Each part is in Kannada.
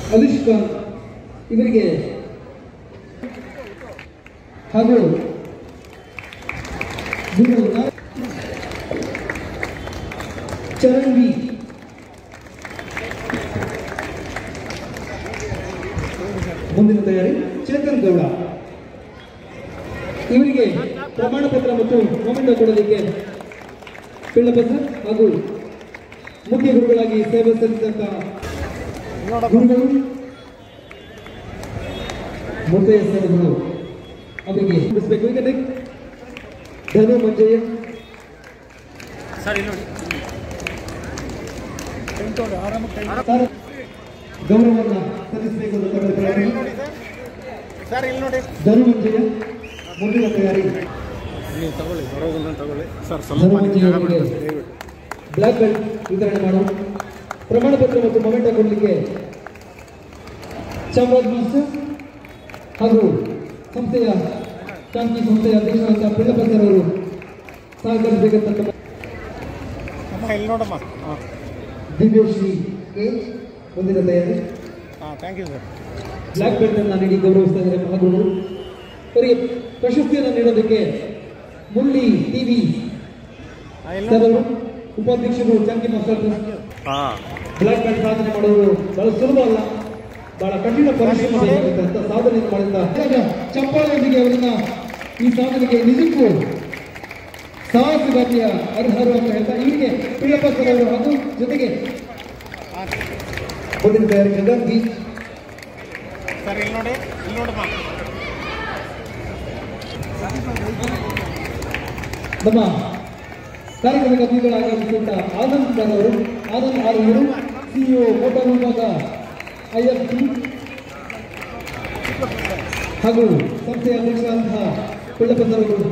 ಅಲಿಷ್ಕಾ ಇವರಿಗೆ ಹಾಗೂ ಗುರು ನಾ- ಚರಣ್ ವಿ ಮುಂದಿನ ತಯಾರಿ ಚೇತನ್ ಗೌಡ ಇವರಿಗೆ ಪ್ರಮಾಣ ಪತ್ರ ಮತ್ತು ಮೊಮೆಂಟೋ ಕೊಡಲಿಕ್ಕೆ ಪಿಳ್ಳಪತ್ರ ಹಾಗೂ ಮುಖ್ಯ ಗುರುಗಳಾಗಿ ಸೇವೆ ಸಲ್ಲಿಸಿದಂತ ಗುರುಗಳು ಮುದ್ದಯ್ಯ ಸರ್ಗಳು ಅವರಿಗೆ ಮುಗಿಸ್ಬೇಕು ಈಗ next ಧನು ಮಂಜಯ್ಯ ಸರ್ ಇಲ್ಲಿ ನೋಡಿ ಸರ್ ಗೌರವವನ್ನ ಸಲ್ಲಿಸಬೇಕು ಅಂತ ತಮ್ಮ ಪ್ರಾರ್ಥನೆ. ಸರ್ ಇಲ್ಲಿ ನೋಡಿ ಧನು ಮಂಜಯ್ಯ ಮುಂದಿನ ತಯಾರಿ ನೀವು ತಗೊಳ್ಳಿ ಬರೋದನ್ನ ತಗೊಳ್ಳಿ ಸರ್ ಧನು ಮಂಜಯ್ಯ ಅವರಿಗೆ ಬ್ಲಾಕ್ ಬೆಲ್ಟ್ ವಿತರಣೆ ಮಾಡುವ ಪ್ರಮಾಣ ಪತ್ರ ಮತ್ತು ಮೊಮೆಂಟೋ ಕೊಡಲಿಕ್ಕೆ ಚಾಮರಾಜ್ ಮಾಸ್ಟರ್ ಹಾಗೂ ಸಂಸ್ಥೆಯ ಶಾಂತಿ ಸಂಸ್ಥೆಯ ಅಧ್ಯಕ್ಷರಾದ ಪಿಳ್ಳಪಂತರ್ ಅವರು ಸಹಕರಿಸಬೇಕಂತ ತಮ್ಮ ಅಮ್ಮ ಇಲ್ಲಿ ನೋಡಮ್ಮ ಹಾಂ ದಿವ್ಯಶ್ರೀ ಕೆ ಮುಂದಿನ ತಯಾರಿ ಹಾಂ thank you sir black belt ಅನ್ನು ನೀಡಿ ಗೌರವಿಸ್ತಾ ಇದ್ದಾರೆ ಮಹಾಗುರು ಅವರಿಗೆ ಪ್ರಶಸ್ತಿಯನ್ನು ನೀಡೋದಕ್ಕೆ ಮುಳ್ಳಿ ಟಿವಿ ಹಾಂ ಇಲ್ಲಿ ಸರ್ ಅವರು ಉಪಾಧ್ಯಕ್ಷರು ಚಾಂಕಿ ಮಾಸ್ಟರ್ ಟ್ರಸ್ಟ್ ಹಾಂ ಬ್ಲಾಕ್ ಬೆಲ್ಟ್ ಸಾಧನೆ ಮಾಡೋದು ಬಹಳ ಸುಲಭ ಅಲ್ಲ ಬಹಳ ಕಠಿಣ ಪರಿಶ್ರಮ ಬೇಕಾಗುತ್ತೆ ಅಂತ ಸಾಧನೆಯನ್ನು ಮಾಡಿದ ಈಗ ಚಪ್ಪಾಳೆಯೊಂದಿಗೆ ಅವರನ್ನ ಈ ಸಾಧನೆಗೆ ನಿಜಕ್ಕೂ ಸಾಹಸಗಾತಿಯ ಅರ್ಹರು ಅಂತ ಹೇಳ್ತಾ ಇವರಿಗೆ ಪಿಳ್ಳಪ್ಪ ಸರ್ ಅವರು ಹಾಗೂ ಜೊತೆಗೆ ಮುಂದಿನ ತಯಾರಿ ಗಗನ್ ಬಿ ಸರ್ ಇಲ್ಲಿ ನೋಡಿ ಇಲ್ಲಿ ನೋಡಮ್ಮ ನಮ್ಮ ಕಾರ್ಯಕ್ರಮಕ್ಕೆ ಅತಿಥಿಗಳಾಗಮಿಸಿದ ಆನಂದ್ ಸರ್ ಅವರು ಆನಂದ್ ಆರ್ ಅವರು ಸಿಇಒ ಮೋಟಾರ್ ವಿಭಾಗ ಐಎಫ್ಟಿ ಹಾಗೂ ಸಂಸ್ಥೆಯ ಅಧ್ಯಕ್ಷರಾದಂತಹ ಪಿಳ್ಳಪ್ಪ ಸರ್ ಅವರು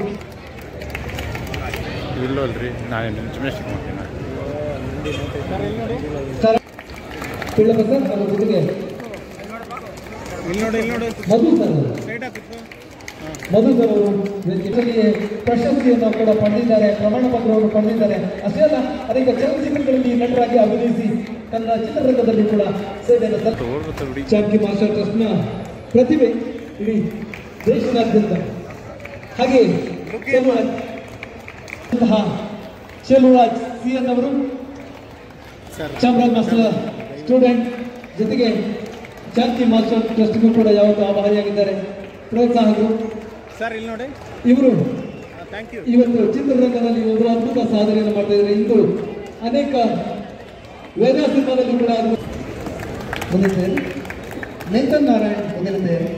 ಇಲ್ಲೋ ಅಲ್ರಿ ನಾನು ಜಿಮ್ನಾಸ್ಟಿಕ್ ಮಾಡ್ತೀನಿ ಸರ್ ಇಲ್ಲಿ ನೋಡಿ ಸರ್ ಪಿಳ್ಳಪ್ಪ ಸರ್ ಹಾಗೂ ಜೊತೆಗೆ ಇಲ್ಲಿ ನೋಡಿ ಇಲ್ಲಿ ನೋಡಿ ಮಧು ಸರ್ ಅವರು ಸೈಡ್ ಹಾಕಿತ್ತು ಮಧು ಸರ್ ಅವರು ಇದಕ್ಕೆ ಪ್ರಶಸ್ತಿಯನ್ನು ಕೂಡ ಪಡೆದಿದ್ದಾರೆ ಪ್ರಮಾಣ ಪತ್ರವನ್ನು ಪಡೆದಿದ್ದಾರೆ ಅಷ್ಟೇ ಅಲ್ಲ ಅನೇಕ ಚಲನಚಿತ್ರಗಳಲ್ಲಿ ನಟರಾಗಿ ಅಭಿನಯಿಸಿ ಕನ್ನಡ ಚಿತ್ರರಂಗದಲ್ಲಿ ಕೂಡ ಸೇವೆಯನ್ನು ಸಲ್ಲಿಸಿದ್ದಾರೆ. ತೋರ್ಬತ್ತ ಬಿಡಿ ಚಾಂಕಿ ಮಾಸ್ಟರ್ ಟ್ರಸ್ಟ್ನ ಪ್ರತಿಭೆ ಇಡೀ ದೇಶದಾದ್ಯಂತ ಹಾಗೆ ಚೆಲುವರಾಜ್ ಅಂತಹ ಚೆಲುವರಾಜ್ ಸಿ ಎನ್ ಅವರು ಸರ್ ಚಾಮರಾಜ್ ಮಾಸ್ಟರ್ ಸ್ಟೂಡೆಂಟ್ ಜೊತೆಗೆ ಚಾಂಕಿ ಮಾಸ್ಟರ್ ಟ್ರಸ್ಟ್ಗೂ ಕೂಡ ಯಾವತ್ತೂ ಆಭಾರಿಯಾಗಿದ್ದಾರೆ ಪ್ರೋತ್ಸಾಹಕರು ಸರ್ ಇಲ್ಲಿ ನೋಡಿ ಇವರು ಥ್ಯಾಂಕ್ ಯು ಇವತ್ತು ಚಿತ್ರರಂಗದಲ್ಲಿ ಒಂದು ಅದ್ಭುತ ಸಾಧನೆಯನ್ನು ಮಾಡ್ತಾ ಇದ್ದಾರೆ ಇಂದು ಅನೇಕ ವೇದ ಸಿನಿಮಾದಲ್ಲಿ ಕೂಡ ಅದು ಮುಂದಿನ ತಯಾರಿ ನೇತನ್ ನಾರಾಯಣ್ ಮುಂದಿನ ತಯಾರಿ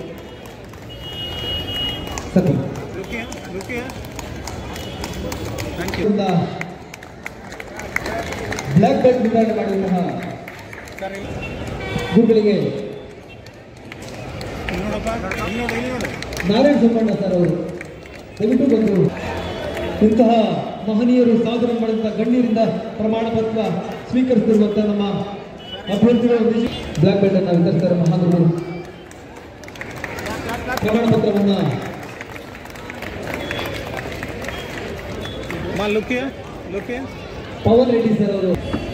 ಸರಿ ಲುಕಿ ಲುಕಿ ಥ್ಯಾಂಕ್ ಯು ಇವರಿಂದ ಬ್ಲ್ಯಾಕ್ ಬೆಲ್ಟ್ ವಿತರಣೆ ಮಾಡಿದಂತಹ ಸರ್ ಇಲ್ಲಿ ಗುರುಗಳಿಗೆ ಇಲ್ಲಿ ನೋಡಪ್ಪ ಇಲ್ಲಿ ನೋಡಿ ಇಲ್ಲಿ ನೋಡಿ ನಾರಾಯಣ್ ಸುಬ್ಬಣ್ಣ ಸರ್ ಅವರು ದಯವಿಟ್ಟು ಬಂದು ಇಂತಹ ಮಹನೀಯರು ಸಾಧನೆ ಮಾಡಿದಂಥ ಗಣ್ಯರಿಂದ ಪ್ರಮಾಣ ಪತ್ರ ಸ್ವೀಕರಿಸಿರುವಂಥ ನಮ್ಮ ಅಭ್ಯರ್ಥಿಗಳು ನಿಜ- ಬ್ಲ್ಯಾಕ್ ಬೆಲ್ಟ್ ಅನ್ನು ವಿತರಿಸಿದ್ದಾರೆ ಮಹಾಗುರು ಪ್ರಮಾಣ ಪತ್ರವನ್ನ ಮಾ ಲುಕಿ ಲುಕಿ ಪವನ್ ರೆಡ್ಡಿ ಸರ್ ಅವರು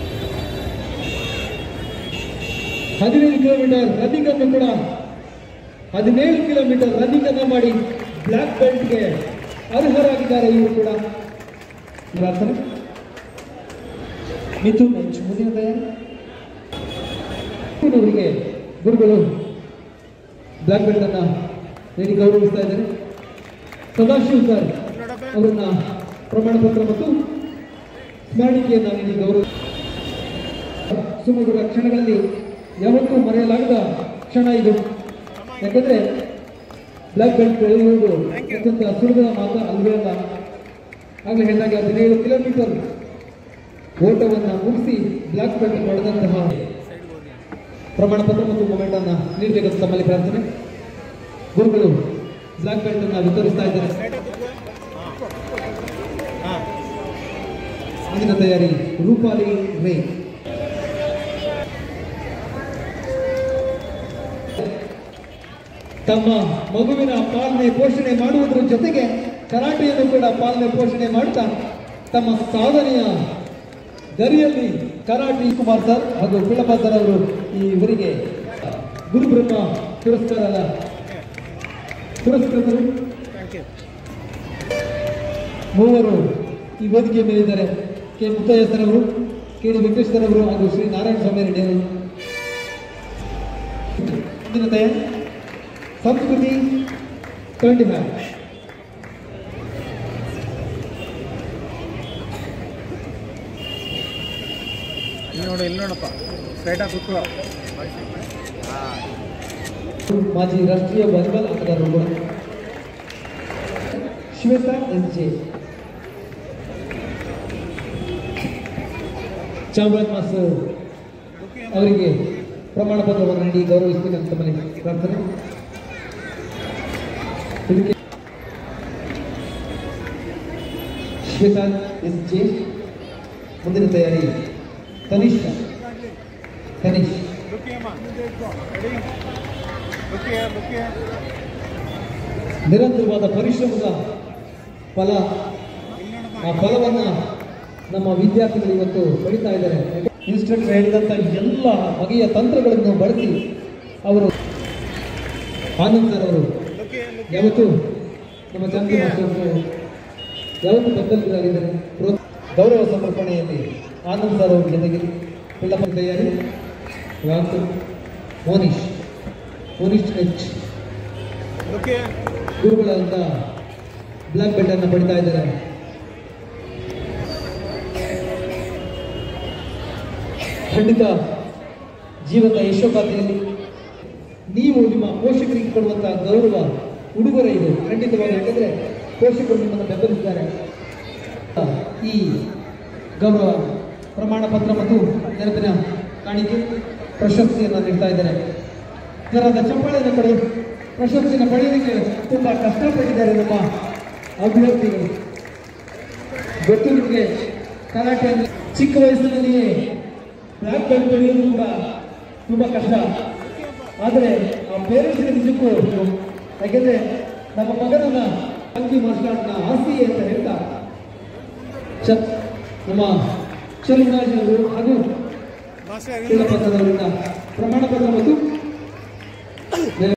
ಹದಿನೈದು ಕಿಲೋಮೀಟರ್ ರನ್ನಿಂಗ್ ಅನ್ನು ಕೂಡ ಹದಿನೇಳು ಕಿಲೋಮೀಟರ್ ರನ್ನಿಂಗ್ ಅನ್ನು ಮಾಡಿ ಬ್ಲ್ಯಾಕ್ ಬೆಲ್ಟ್ಗೆ ಅರ್ಹರಾಗಿದ್ದಾರೆ ಇವರು ಕೂಡ ಪ್ರಾರ್ಥನೆ ಮಿಥುನ್ ಎಚ್ ಮುಂದಿನ ತಯಾರಿ ಅವರಿಗೆ ಗುರುಗಳು ಬ್ಲ್ಯಾಕ್ ಬೆಲ್ಟ್ ಅನ್ನ ನೀಡಿ ಗೌರವಿಸ್ತಾ ಇದ್ದಾರೆ ಸದಾಶಿವ್ ಸರ್ ನೋಡಪ್ಪ ಅವರನ್ನ ಪ್ರಮಾಣ ಪತ್ರ ಮತ್ತು ಸ್ಮರಣಿಕೆಯನ್ನು ನೀಡಿ ಗೌರವ ಸುಮಧುರ ಕ್ಷಣಗಳಲ್ಲಿ ಯಾವತ್ತೂ ಮರೆಯಲಾಗದ ಕ್ಷಣ ಇದು ಯಾಕಂದ್ರೆ ಬ್ಲ್ಯಾಕ್ ಬೆಲ್ಟ್ ಬೆಳೆಯುವುದು ಅತ್ಯಂತ ಸುಲಭದ ಮಾತು ಅಲ್ವೇ ಅಲ್ಲ ಆಗಲೇ ಹೇಳಿದಾಗ ಹದಿನೇಳು ಕಿಲೋಮೀಟರ್ ಓಟವನ್ನು ಮುಗಿಸಿ ಬ್ಲ್ಯಾಕ್ ಬೆಲ್ಟ್ ಪಡೆದಂತಹ ಪ್ರಮಾಣ ಪತ್ರ ಮತ್ತು ಮೊಮೆಂಟ್ ಅನ್ನ ನೀಡಬೇಕಂತ ತಮ್ಮಲ್ಲಿ ಪ್ರಾರ್ಥನೆ ಗುರುಗಳು ಬ್ಲ್ಯಾಕ್ ಬೆಲ್ಟ್ ಅನ್ನ ವಿತರಿಸ್ತಾ ಇದ್ದಾರೆ ಸೈಡ್ ಹಾಕಿತ್ತು ಹಾಂ ಮುಂದಿನ ತಯಾರಿ ರೂಪಾಲಿ ರೇ ತಮ್ಮ ಮಗುವಿನ ಪಾಲನೆ ಪೋಷಣೆ ಮಾಡುವುದರ ಜೊತೆಗೆ ಕರಾಟೆಯನ್ನು ಕೂಡ ಪಾಲನೆ ಪೋಷಣೆ ಮಾಡ್ತಾ ತಮ್ಮ ಸಾಧನೆಯ ಗರಿಯಲ್ಲಿ ಕರಾಟಿ ಕುಮಾರ್ ಸರ್ ಹಾಗೂ ಪಿಳಪ್ಪ ಸರ್ ಅವರು ಈ ಇವರಿಗೆ ಗುರುಬ್ರಹ್ಮ ಪುರಸ್ಕಾರ ಅಲ್ಲ ಪುರಸ್ಕೃತರು ಮೂವರು ಈ ವೇದಿಕೆ ಮೇಲಿದ್ದಾರೆ ಕೆ ಮುತ್ತಯ್ಯ ಸರ್ ಅವರು ಕೆ ಡಿ ವೆಂಕಟೇಶ್ ಸರ್ ಅವರು ಹಾಗೂ ಶ್ರೀ ನಾರಾಯಣ ಸ್ವಾಮಿ ರೆಡ್ಡಿ ಅವರು ಮುಂದಿನ ತಯ ಸಂಸ್ಕೃತಿ ಖಂಡಿತ ಇಲ್ಲಿ ನೋಡು ಇಲ್ಲಿ ನೋಡಪ್ಪ ಸ್ಟ್ರೈಟಾಗಿ ಕೂತ್ಕೋ ಮಾಜಿ ರಾಷ್ಟ್ರೀಯ ವಾಲಿಬಾಲ್ ಆಟಗಾರರು ಕೂಡ Shweta S J Chamaraj master ಅವರಿಗೆ ಪ್ರಮಾಣ ಪತ್ರವನ್ನು ನೀಡಿ ಗೌರವಿಸಬೇಕಂತ ತಮ್ಮಲ್ಲಿ ಪ್ರಾರ್ಥನೆ ಇದಕ್ಕೆ ಶ್ವೇತಾ ಎಸ್ ಜೆ ಮುಂದಿನ ತಯಾರಿ ತನಿಷ್ಕ ತನಿಷ್ ನಿರಂತರವಾದ ಪರಿಶ್ರಮದ ಫಲ ಆ ಫಲವನ್ನ ನಮ್ಮ ವಿದ್ಯಾರ್ಥಿಗಳು ಇವತ್ತು ಪಡಿತಾ ಇದ್ದಾರೆ ಇನ್ಸ್ಟ್ರಕ್ಟರ್ ಹೇಳಿದಂತ ಎಲ್ಲ ಬಗೆಯ ತಂತ್ರಗಳನ್ನು ಬಳಸಿ ಅವರು ಆನಂದ್ ಸರ್ ಅವರು ಯಾವತ್ತು ನಮ್ಮ ಚಾಂಪಿ ಮಾಸ್ಟರ್ ಯಾವತ್ತು ಬೆಂಬಲಿತರಾಗಿದ್ದಾರೆ ಪ್ರೋ- ಗೌರವ ಸಮರ್ಪಣೆಯಲ್ಲಿ ಆನಂದ್ ಸರ್ ಅವ್ರ ಜೊತೆಗೆ ಪಿಳ್ಳಪ್ಪ ತಯಾರಿ ರಾಂತು ಮೋನಿಶ್ ಮೋನಿಶ್ ಎಚ್ ಗುರುಗಳಂತ ಬ್ಲ್ಯಾಕ್ ಬೆಲ್ಟ್ ಅನ್ನು ಪಡಿತಾ ಇದ್ದಾರೆ ಖಂಡಿತ ಜೀವನದ ಯಶೋಗಾಥೆಯಲ್ಲಿ ನೀವು ನಿಮ್ಮ ಪೋಷಕರಿಗೆ ಕೊಡುವಂತಹ ಗೌರವ ಉಡುಗೊರೆ ಇದು ಖಂಡಿತವಾಗಿ ಯಾಕಂದ್ರೆ ಪೋಷಕರು ನಿಮ್ಮನ್ನು ಬೆಂಬಲಿಸಿದ್ದಾರೆ ಈ ಗೌರವ ಪ್ರಮಾಣ ಪತ್ರ ಮತ್ತು ನೆನಪಿನ ಕಾಣಿಕೆ ಪ್ರಶಸ್ತಿಯನ್ನು ನೀಡ್ತಾ ಇದ್ದಾರೆ ಇದರಾದ ಚಪ್ಪಾಳೆಯನ್ನು ಪಡೆ ಪ್ರಶಸ್ತಿಯನ್ನು ಪಡೆಯೋದಕ್ಕೆ ತುಂಬಾ ಕಷ್ಟಪಟ್ಟಿದ್ದಾರೆ ನಮ್ಮ ಅಭ್ಯರ್ಥಿಗಳು ಗೊತ್ತು ನಿಮಗೆ ಕರಾಟೆ ಅಂದ್ರೆ ಚಿಕ್ಕ ವಯಸ್ಸಿನಲ್ಲಿಯೇ ಬ್ಲ್ಯಾಕ್ ಬೆಲ್ಟ್ ಪಡೆಯೋದು ಕೂಡ ತುಂಬಾ ಕಷ್ಟ ಆದರೆ ಆ ಪೇರೆಂಟ್ಸ್ಗೆ ನಿಜಕ್ಕೂ ಯಾಕೆಂದ್ರೆ ನಮ್ಮ ಮಗನನ್ನ ಅಂಕಿ ಮಾರ್ಷಲ್ ಆಸ್ತಿ ಅಂತ ಹೇಳ್ತಾ ಚ- ನಮ್ಮ ಚಲುವರಾಜ್ ಅವರು ಹಾಗೂ ಪಿಳ್ಳಪತ್ರದವರಿಂದ ಪ್ರಮಾಣ ಪತ್ರ ಮತ್ತು